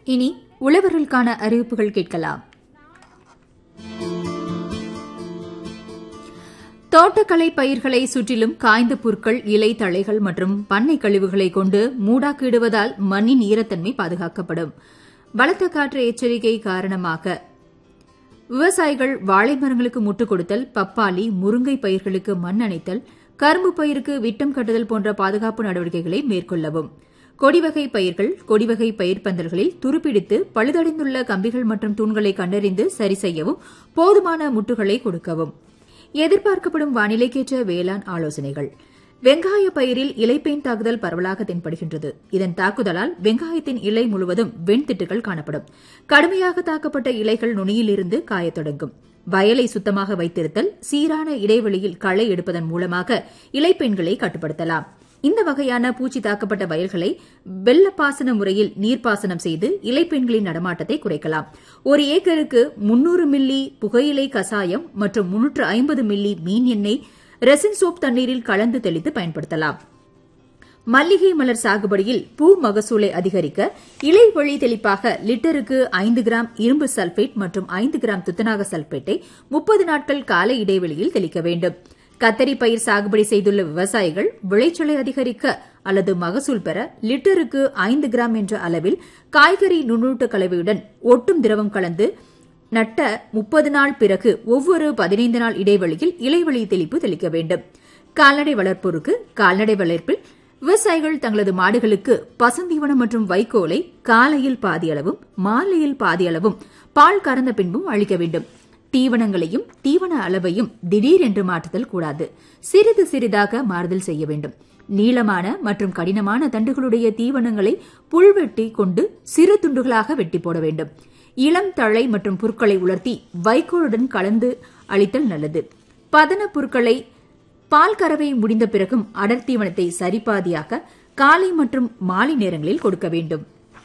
இனி உழவர்களுக்கான அறிவிப்புகள் கேட்கலாம் தோட்டக்கலை பயிர்களை சுற்றிலும் காய்ந்த புற்கள் இலை தழைகள் மற்றும் பண்ணை கழிவுகளை கொண்டு மூடாக்கிடுவதால் மண்ணின் ஈரத்தன்மை பாதுகாக்கப்படும் பலத்த காற்று எச்சரிக்கை காரணமாக விவசாயிகள் வாழை மரங்களுக்கு முட்டுக் கொடுத்தல் பப்பாளி முருங்கை பயிர்களுக்கு மண் அணைத்தல் கரும்பு பயிருக்கு விட்டம் கட்டுதல் போன்ற பாதுகாப்பு நடவடிக்கைகளை மேற்கொள்ளவும் கொடிவகை பயிர்கள் கொடிவகை பயிர் பந்தல்களில் துருப்பிடித்து பழுதடைந்துள்ள கம்பிகள் மற்றும் தூண்களை கண்டறிந்து சரி செய்யவும் போதுமான முட்டுகளை கொடுக்கவும் எதிர்பார்க்கப்படும் வானிலைக்கேற்ற வேளாண் ஆலோசனைகள் வெங்காய பயிரில் இலைப்பேன் தாக்குதல் பரவலாக தென்படுகின்றது இதன் தாக்குதலால் வெங்காயத்தின் இலை முழுவதும் வெண்திட்டுகள் காணப்படும் கடுமையாக தாக்கப்பட்ட இலைகள் நுனியிலிருந்து காயத் தொடங்கும் வயலை சுத்தமாக வைத்திருத்தல் சீரான இடைவெளியில் களை எடுப்பதன் மூலமாக இலைப்பெண்களை கட்டுப்படுத்தலாம் இந்த வகையான பூச்சி தாக்கப்பட்ட வயல்களை வெள்ளப்பாசன முறையில் நீர்ப்பாசனம் செய்து இலைப்பெண்களின் நடமாட்டத்தை குறைக்கலாம் ஒரு ஏக்கருக்கு முன்னூறு மில்லி புகையிலை கசாயம் மற்றும் முன்னூற்று ஐம்பது மில்லி மீன் எண்ணெய் ரெசின் சோப் தண்ணீரில் கலந்து தெளித்து பயன்படுத்தலாம் மல்லிகை மலர் சாகுபடியில் பூ மகசூலை அதிகரிக்க இலை வழி தெளிப்பாக லிட்டருக்கு ஐந்து கிராம் இரும்பு சல்பேட் மற்றும் ஐந்து கிராம் துத்தநாக சல்பேட்டை முப்பது நாட்கள் கால இடைவெளியில் தெளிக்க வேண்டும் கத்தரி பயிர் சாகுபடி செய்துள்ள விவசாயிகள் விளைச்சலை அதிகரிக்க அல்லது மகசூல் பெற லிட்டருக்கு ஐந்து கிராம் என்ற அளவில் காய்கறி நுண்ணூட்ட கலவையுடன் ஒட்டும் திரவம் கலந்து நட்ட முப்பது நாள் பிறகு ஒவ்வொரு பதினைந்து நாள் இடைவெளியில் இலைவழி தெளிப்பு தெளிக்க வேண்டும் கால்நடை வளர்ப்போருக்கு கால்நடை வளர்ப்பில் விவசாயிகள் தங்களது மாடுகளுக்கு பசந்தீவனம் மற்றும் வைக்கோலை காலையில் பாதியளவும் மாலையில் பாதியளவும் பால் கறந்த பின்பும் அளிக்க வேண்டும் தீவனங்களையும் தீவன அளவையும் திடீரென்று மாற்றுதல் கூடாது சிறிது சிறிதாக மாறுதல் செய்ய வேண்டும் நீளமான மற்றும் கடினமான தண்டுகளுடைய தீவனங்களை புல்வெட்டி கொண்டு சிறு துண்டுகளாக வெட்டி போட வேண்டும் இளம் தழை மற்றும் புற்களை உலர்த்தி வைக்கோலுடன் கலந்து அளித்தல் நல்லது பதன புற்களை பால் கறவை முடிந்த பிறகும் அடர் தீவனத்தை சரிபாதியாக காலை மற்றும் மாலை நேரங்களில் கொடுக்க வேண்டும்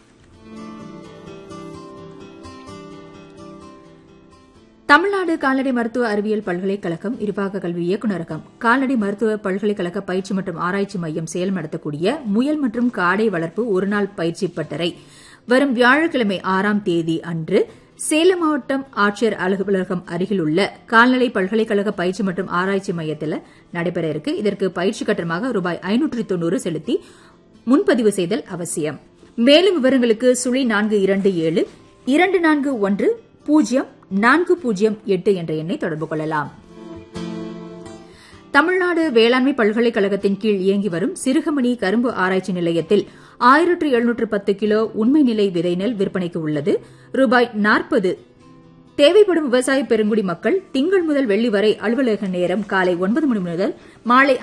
தமிழ்நாடு கால்நடை மருத்துவ அறிவியல் பல்கலைக்கழகம் இருபாக கல்வி இயக்குநரகம் கால்நடை மருத்துவ பல்கலைக்கழக பயிற்சி மற்றும் ஆராய்ச்சி மையம் செயல் நடத்தக்கூடிய முயல் மற்றும் காடை வளர்ப்பு ஒருநாள் பயிற்சி பட்டறை வரும் வியாழக்கிழமை ஆறாம் தேதி அன்று சேலம் மாவட்டம் ஆட்சியர் அலுவலகம் அருகில் உள்ள கால்நடை பல்கலைக்கழக பயிற்சி மற்றும் ஆராய்ச்சி மையத்தில் நடைபெற இருக்கு இதற்கு பயிற்சி கட்டணமாக ரூபாய் ஐநூற்றி தொன்னூறு செலுத்தி முன்பதிவு செய்தல் அவசியம் மேலும் விவரங்களுக்கு சுழி நான்கு இரண்டு ஏழு இரண்டு நான்கு ஒன்று பூஜ்ஜியம் நான்கு பூஜ்ஜியம் எட்டு என்ற எண்ணை தொடர்பு கொள்ளலாம் தமிழ்நாடு வேளாண்மை பல்கலைக்கழகத்தின் கீழ் இயங்கி வரும் சிறுகமணி கரும்பு ஆராய்ச்சி நிலையத்தில் ஆயிரத்து எழுநூற்று பத்து கிலோ உண்மை நிலை விதை நெல் விற்பனைக்கு உள்ளது ரூபாய் நாற்பது தேவைப்படும் விவசாய பெருங்குடி மக்கள் திங்கள் முதல் வெள்ளி வரை அலுவலக நேரம் காலை ஒன்பது மணி முதல் மாலை